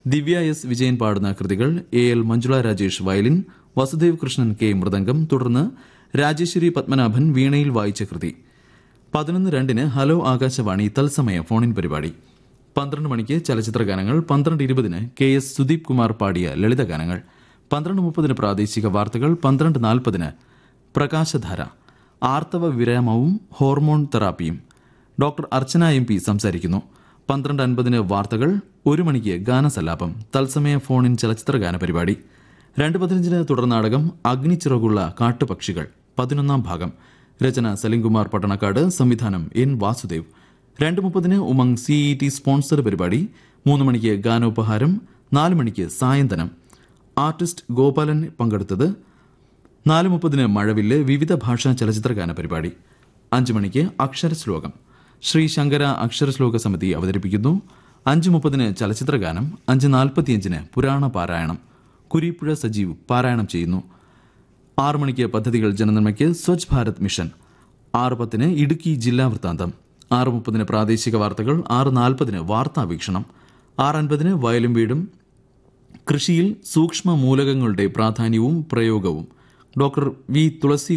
ദിവ്യ S Vijayan പാടുന്ന കൃതികൾ A L Manjula Rajesh violin Vasudev Krishnan K mridangam തുടർന്ന് രാജേശ്വരി പത്മനാഭൻ വീണയിൽ വായിച്ച കൃതി പതിനൊന്ന് രണ്ടിന് ഹലോ ആകാശവാണി തത്സമയ ഫോണിൻ പരിപാടി പന്ത്രണ്ട് മണിക്ക് ചലച്ചിത്ര ഗാനങ്ങൾ പന്ത്രണ്ട് ഇരുപതിന് കെ എസ് സുദീപ് കുമാർ പാടിയ ലളിതഗാനങ്ങൾ പന്ത്രണ്ട് മുപ്പതിന് പ്രാദേശിക വാർത്തകൾ പന്ത്രണ്ട് നാൽപ്പതിന് പ്രകാശധാര ആർത്തവ വിരാമവും ഹോർമോൺ തെറാപ്പിയും ഡോക്ടർ അർച്ചന എം പി സംസാരിക്കുന്നു പന്ത്രണ്ട് അൻപതിന് വാർത്തകൾ ഒരു മണിക്ക് ഗാനസല്ലാപം തത്സമയ ഫോണിൻ ചലച്ചിത്ര ഗാന പരിപാടി രണ്ട് പതിനഞ്ചിന് തുടർ നാടകം അഗ്നിച്ചിറകുള്ള കാട്ടുപക്ഷികൾ പതിനൊന്നാം ഭാഗം രചന സലിംകുമാർ പട്ടണക്കാട് സംവിധാനം എൻ വാസുദേവ് രണ്ട് മുപ്പതിന് ഉമംഗ് സിഇ ടി സ്പോൺസർഡ് പരിപാടി മൂന്ന് മണിക്ക് ഗാനോപഹാരം നാല് മണിക്ക് സായന്തനം ആർട്ടിസ്റ്റ് ഗോപാലൻ പങ്കെടുത്തത് നാല് മുപ്പതിന് മഴവില്ല് വിവിധ ഭാഷാ ചലച്ചിത്ര ഗാന പരിപാടി അഞ്ച് മണിക്ക് അക്ഷരശ്ലോകം ശ്രീ ശങ്കര അക്ഷരശ്ലോക സമിതി അവതരിപ്പിക്കുന്നു അഞ്ച് മുപ്പതിന് ചലച്ചിത്ര ഗാനം അഞ്ച് നാൽപ്പത്തിയഞ്ചിന് പുരാണ പാരായണം കുരിപ്പുഴ സജീവ് പാരായണം ചെയ്യുന്നു ആറ് മണിക്ക് പദ്ധതികൾ ജനനന്മയ്ക്ക് സ്വച്ഛ് ഭാരത് മിഷൻ ആറ് പത്തിന് ഇടുക്കി ജില്ലാ വൃത്താന്തം ആറ് മുപ്പതിന് പ്രാദേശിക വാർത്തകൾ ആറ് നാൽപ്പതിന് വാർത്താ വീക്ഷണം ആറ് അൻപതിന് വയലും വീടും കൃഷിയിൽ സൂക്ഷ്മ മൂലകങ്ങളുടെ പ്രാധാന്യവും പ്രയോഗവും doctor V Thulasi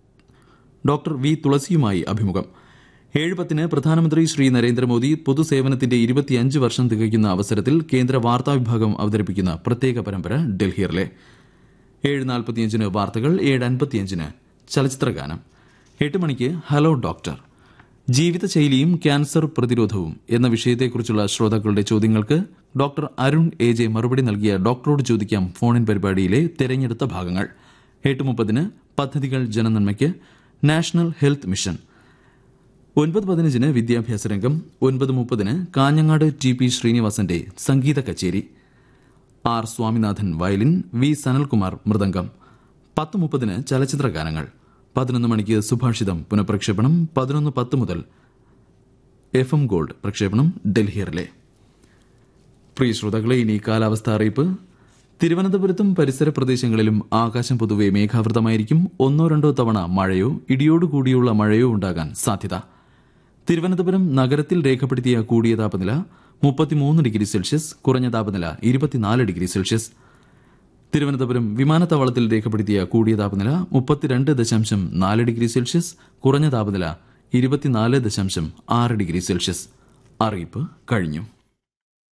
doctor V തുളസിയുമായി അഭിമുഖം ഏഴ് പത്തിന് പ്രധാനമന്ത്രി ശ്രീ നരേന്ദ്രമോദി പൊതുസേവനത്തിന്റെ ഇരുപത്തിയഞ്ച് വർഷം തികയ്ക്കുന്ന അവസരത്തിൽ കേന്ദ്ര വാർത്താ വിഭാഗം അവതരിപ്പിക്കുന്ന പ്രത്യേക പരമ്പര ഡൽഹിയറിലെ ഏഴ് നാൽപ്പത്തിയഞ്ചിന് വാർത്തകൾ ഏഴ് അൻപത്തിയഞ്ചിന് ചലച്ചിത്ര ഗാനം എട്ട് മണിക്ക് ഹലോ ഡോക്ടർ ജീവിതശൈലിയും ക്യാൻസർ പ്രതിരോധവും എന്ന വിഷയത്തെക്കുറിച്ചുള്ള ശ്രോതാക്കളുടെ ചോദ്യങ്ങൾക്ക് ഡോക്ടർ അരുൺ എ ജെ മറുപടി നൽകിയ ഡോക്ടറോട് ചോദിക്കാം ഫോണിൻ പരിപാടിയിലെ തെരഞ്ഞെടുത്ത ഭാഗങ്ങൾ എട്ട് മുപ്പതിന് പദ്ധതികൾ ജനനന്മയ്ക്ക് നാഷണൽ ഹെൽത്ത് മിഷൻ ഒൻപത് പതിനഞ്ചിന് വിദ്യാഭ്യാസ രംഗം ഒൻപത് മുപ്പതിന് കാഞ്ഞങ്ങാട് ടി പി ശ്രീനിവാസന്റെ സംഗീത കച്ചേരി R Swaminathan violin V Sanalkumar mridangam പത്ത് മുപ്പതിന് ചലച്ചിത്ര ഗാനങ്ങൾ പതിനൊന്ന് മണിക്ക് സുഭാഷിതം പുനഃപ്രക്ഷേപണം പതിനൊന്ന് പത്ത് മുതൽ എഫ് എം ഗോൾഡ് പ്രക്ഷേപണം ഡൽഹിയറിലെ പ്രിയ ശ്രോതാക്കളെ ഇനി കാലാവസ്ഥ അറിയിപ്പ് തിരുവനന്തപുരത്തും പരിസര പ്രദേശങ്ങളിലും ആകാശം പൊതുവെ മേഘാവൃതമായിരിക്കും ഒന്നോ രണ്ടോ തവണ മഴയോ ഇടിയോടുകൂടിയുള്ള മഴയോ ഉണ്ടാകാൻ സാധ്യത തിരുവനന്തപുരം നഗരത്തിൽ രേഖപ്പെടുത്തിയ കൂടിയ താപനില മുപ്പത്തിമൂന്ന് ഡിഗ്രി സെൽഷ്യസ് കുറഞ്ഞ താപനില ഇരുപത്തിനാല് ഡിഗ്രി സെൽഷ്യസ് തിരുവനന്തപുരം വിമാനത്താവളത്തിൽ രേഖപ്പെടുത്തിയ കൂടിയ താപനില മുപ്പത്തിരണ്ട് ദശാംശം നാല് ഡിഗ്രി സെൽഷ്യസ് കുറഞ്ഞ താപനില ഇരുപത്തിനാല് ദശാംശം ആറ് ഡിഗ്രി സെൽഷ്യസ് അറിയിപ്പ് കഴിഞ്ഞു